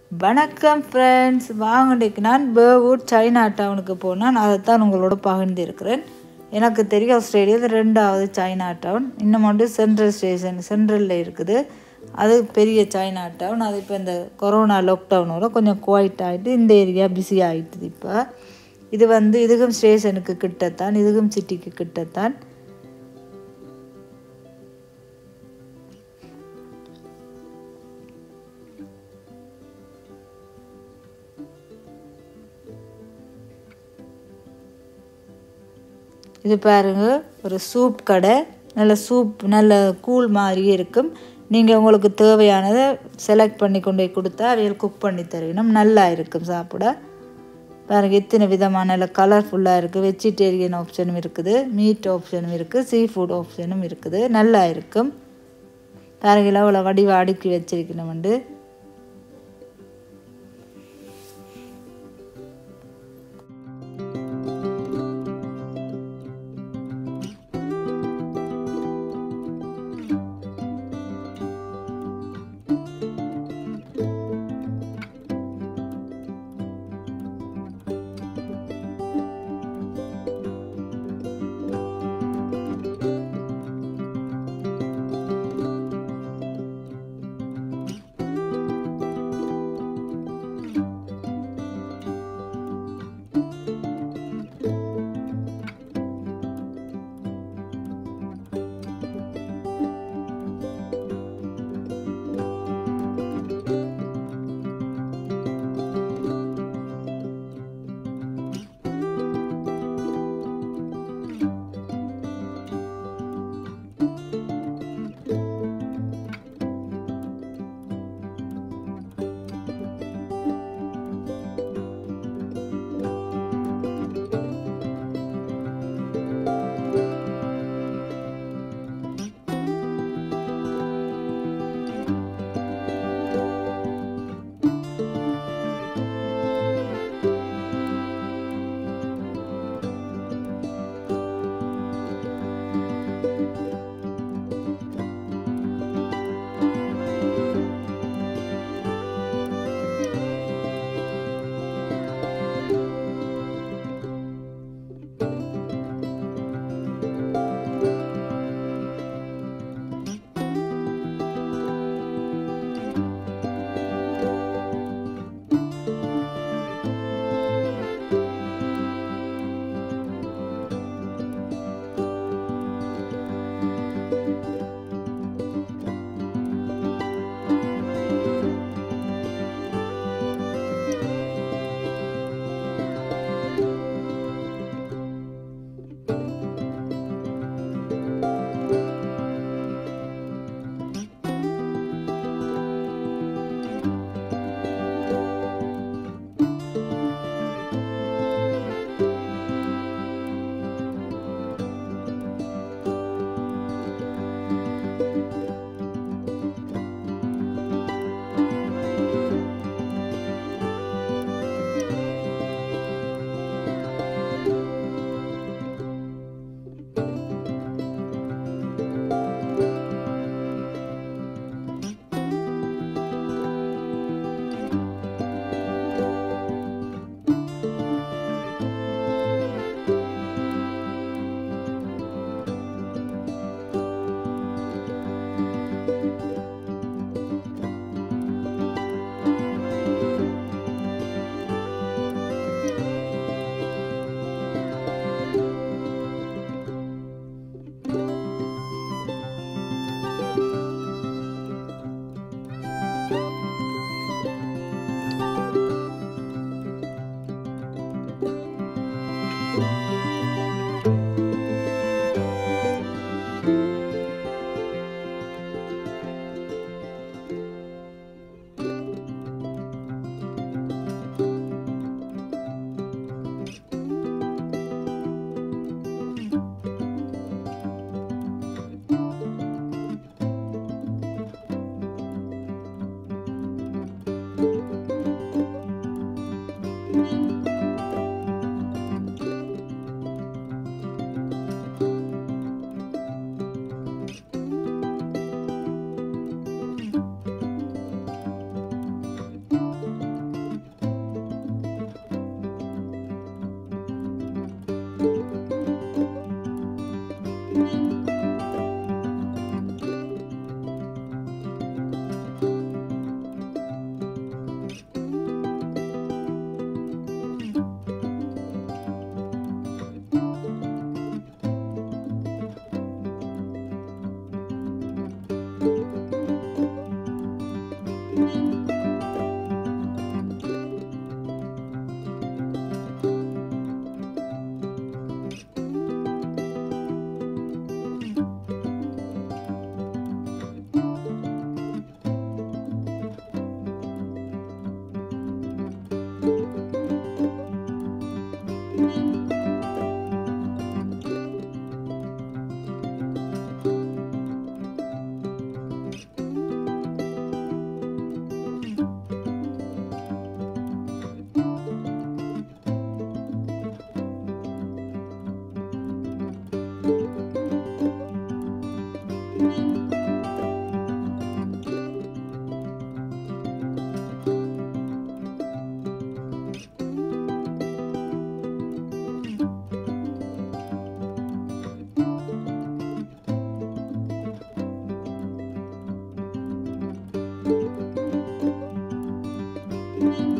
வணக்கம் ஃப்ரெண்ட்ஸ் வாங்கண்டிக்கு நான் பேர்வுட் சைனா டவுனுக்கு போனால் அதைத்தான் உங்களோட பகிர்ந்திருக்கிறேன் எனக்கு தெரியும் ஆஸ்திரேலியா ரெண்டாவது சைனா டவுன் இன்னும் மட்டும் சென்ட்ரல் ஸ்டேஷன் சென்ட்ரலில் இருக்குது அது பெரிய சைனா டவுன் அது இப்போ இந்த கொரோனா லாக்டவுனோட கொஞ்சம் குவைட் ஆகிட்டு இந்த ஏரியா பிஸி ஆகிட்டுது இப்போ இது வந்து இதுகும் ஸ்டேஷனுக்கு கிட்டத்தான் இதுகும் சிட்டிக்கு கிட்டத்தான் இது பாருங்க ஒரு சூப் கடை நல்ல சூப் நல்ல கூழ் மாதிரியே இருக்கும் நீங்கள் உங்களுக்கு தேவையானதை செலக்ட் பண்ணி கொண்டு போய் கொடுத்தா அவையில் குக் பண்ணி தருவினோம் நல்லா இருக்கும் சாப்பிட பாருங்க இத்தனை விதமான நல்ல கலர்ஃபுல்லாக இருக்குது வெஜிடேரியன் ஆப்ஷனும் இருக்குது மீட் ஆப்ஷனும் இருக்குது சீ ஃபுட் ஆப்ஷனும் இருக்குது நல்லா இருக்கும் பாருங்க அவ்வளோ வடிவ அடுக்கி வச்சிருக்கணும் வந்து பாய்